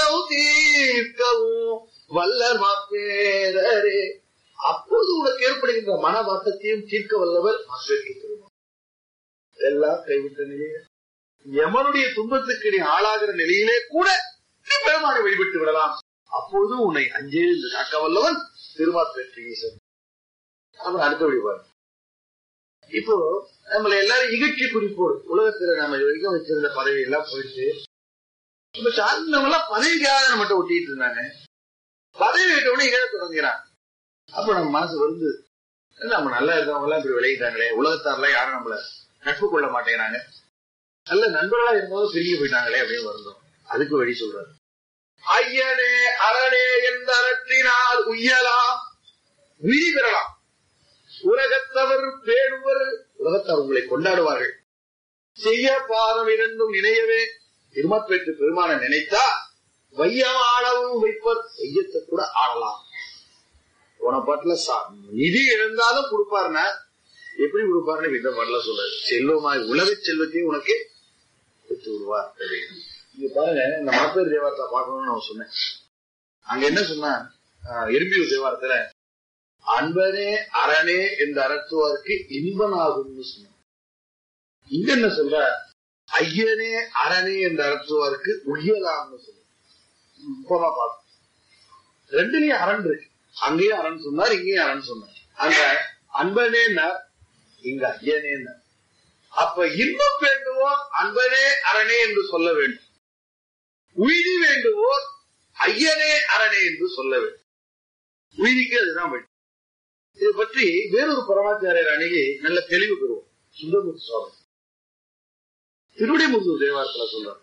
மலவு தீர்க்கவும் வல்லர் மாப்பேரரே அப்போது உனக்கு ஏற்படுகின்ற மன வாட்டத்தையும் தீர்க்க வல்லவர் மாப்பேருக்கு பெருமான் எல்லாம் கைவிட்ட நிலையில எமனுடைய துன்பத்துக்கு நீ ஆளாகிற நிலையிலே கூட நீ பெருமானை வழிபட்டு விடலாம் அப்போது உன்னை அஞ்சே என்று காக்க வல்லவன் திருமாப்பேற்று ஈசன் அப்புறம் அடுத்த வழிபாடு இப்போ நம்மள எல்லாரும் இகழ்ச்சி குறிப்போடு உலகத்துல நம்ம இது வரைக்கும் வச்சிருந்த பதவி எல்லாம் போயிட்டு இப்ப சார்ந்தவங்க எல்லாம் பதவிக்காக நம்மகிட்ட ஒட்டிட்டு இருந்தாங்க பதவி விட்டவனே இழ தொடங்குறான் அப்ப நம்ம மனசு வந்து நம்ம நல்லா இருக்கவங்க எல்லாம் இப்படி விளையிட்டாங்களே உலகத்தாரெல்லாம் யாரும் நம்மள நட்பு கொள்ள மாட்டேங்கிறாங்க நல்ல நண்பர்களா இருந்தவங்க பிரிஞ்சு போயிட்டாங்களே அப்படின்னு வருந்தோம் அதுக்கு வழி சொல்றாரு ஐயனே அரணே என்ற அறத்தினால் உய்யலாம் உயிரி பெறலாம் உலகத்தவர் பேணுவர் உலகத்தவர் உங்களை கொண்டாடுவார்கள் செய்ய பாதம் இரண்டும் நினையவே திருமப்பெற்று பெருமான நினைத்தா வையம் ஆளவும் வைப்பர் ஐயத்தை கூட ஆடலாம் போன பாட்டுல சா- நிதி இழந்தாலும் கொடுப்பாருன்னா எப்படி கொடுப்பாருன்னு இந்த பாட்டுல சொல்றாரு செல்வமாய் உலக செல்வத்தையும் உனக்கு கொடுத்து விடுவார் அப்படின்னு. இங்க பாருங்க இந்த மாப்பேர் தேவாரத்தை பார்க்கணும்னு நான் சொன்னேன் அங்க என்ன சொன்னா எறும்பியூர் தேவாரத்துல அன்பனே அரணே என்று அறத்துவாருக்கு இன்பனாகும்னு சொன்னான் இங்க என்ன சொல்ற ஐயனே அரணே என்று அறத்துவாருக்கு உயலாம்னு சொல்ற இப்பமா பார்ப்போம் ரெண்டுலயும் அரண் இருக்கு அங்கேயும் அரண் சொன்னார் இங்கேயும் அரண் சொன்னார் அங்க அன்பனேன்னா இங்க ஐயனேன்னா அப்ப இன்பம் வேண்டுவோர் அன்பனே அரணே என்று சொல்ல வேண்டும் உயிரி வேண்டுவோர் ஐயனே அரணே என்று சொல்ல வேண்டும் உயிரிக்கு அதுதான் வேண்டும் இதை பற்றி வேறொரு பரமாச்சாரியர் அணுகி நல்ல தெளிவு பெறுவோம் சுந்தரமூர்த்தி சுவாமி திருவிடைமுருகர் தேவாரத்துல சொல்றார்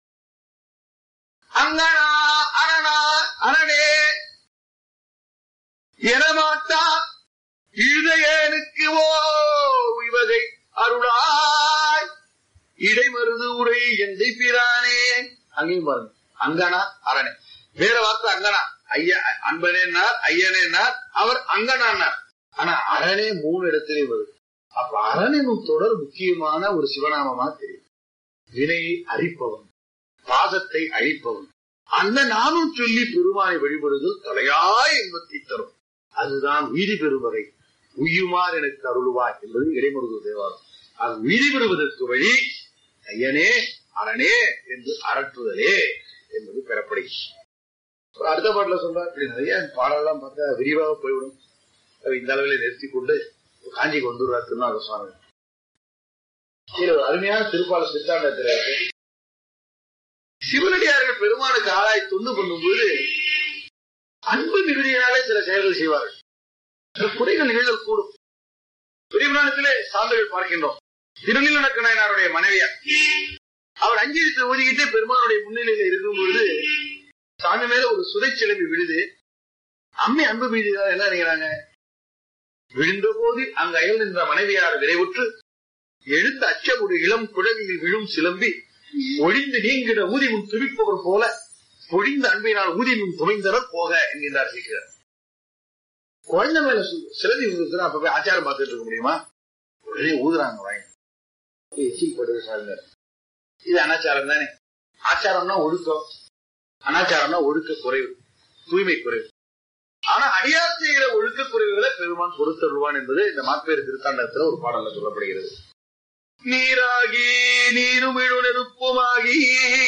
அங்கனா அரணா அரணே எனமாட்டா இருதயனுக்கு ஓ உய்வகை அருளாய் இடைமருது உரை எந்தை பிரானே அங்கேயும் பாருங்க அங்கனா அரணே வேற வார்த்தை அங்கனா ஐயா அன்பனேன்னார் ஐயனேன்னார் அவர் அங்கனான்னார் ஆனா அரணே மூணு இடத்திலே வருது அப்ப அரணினும் தொடர் முக்கியமான ஒரு சிவநாமமா தெரியும் வினையை அழிப்பவன் பாதத்தை அழிப்பவன் அந்த நாமும் சொல்லி பெருமானை வழிபடுதல் தலையாய் இன்பத்தை தரும் அதுதான் வீதி பெறுவதை உய்யுமார் எனக்கு அருளுவாய் என்பது இடைமுருகு தேவாரம் அது உயிரி பெறுவதற்கு வழி ஐயனே அரணே என்று அரட்டுதலே என்பது பெறப்படுகிறது அப்புறம் அடுத்த பாட்டுல சொல்றார் இப்படி நிறைய பாடலாம் பார்த்தா விரிவாக போய்விடும் அவர் இந்த அளவில் நிறுத்தி கொண்டு காஞ்சிக்கு வந்துடுறார் திருநாக சுவாமி இதுல ஒரு அருமையான திருப்பால சித்தாண்டத்துல இருக்கு சிவனடியார்கள் பெருமானுக்கு ஆளாய் தொண்டு பண்ணும்போது அன்பு மிகுதியினாலே சில செயல்கள் செய்வார்கள் சில குறைகள் நிகழ்தல் கூடும் பெரியபுராணத்திலே சான்றுகள் பார்க்கின்றோம் திருநீலனக்க நாயனாருடைய மனைவியார் அவர் அஞ்சலித்து ஒதுக்கிட்டு பெருமானுடைய முன்னிலையில இருக்கும் பொழுது சாமி மேல ஒரு சுதை சிலம்பி விழுது அம்மை அன்பு மீது என்ன நினைக்கிறாங்க விழுந்த போதில் அங்கு அயல் நின்ற மனைவியார் விரைவுற்று எழுந்த அச்சமுடைய இளம் குழவியில் விழும் சிலம்பி ஒழிந்து நீங்கிட ஊதி முன் துடிப்பவர் போல பொழிந்த அன்பினால் ஊதி முன் துமைந்தனர் போக என்கின்றார் சீக்கிரம் குழந்தை மேல சு- சிலந்தி விழுந்துச்சுன்னா அப்ப போய் ஆச்சாரம் பார்த்துட்டு இருக்க முடியுமா உடனே ஊதுறாங்க வாங்க எச்சில் படுது சாருங்க இது அனாச்சாரம் தானே ஆச்சாரம்னா ஒழுக்கம் அனாச்சாரம்னா ஒழுக்க குறைவு தூய்மை குறைவு ஆனா அடியார் செய்கிற ஒழுக்க குறைவுகளை பெருமான் பொறுத்தருவான் என்பது இந்த மாப்பேறு திருத்தாண்டத்துல ஒரு பாடல்ல சொல்லப்படுகிறது நீராகி நீருமிழு நெருப்புமாகி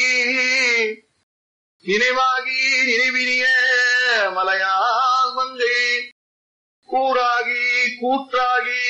நினைவாகி நினைவினிய மலையால் மங்கை கூறாகி கூற்றாகி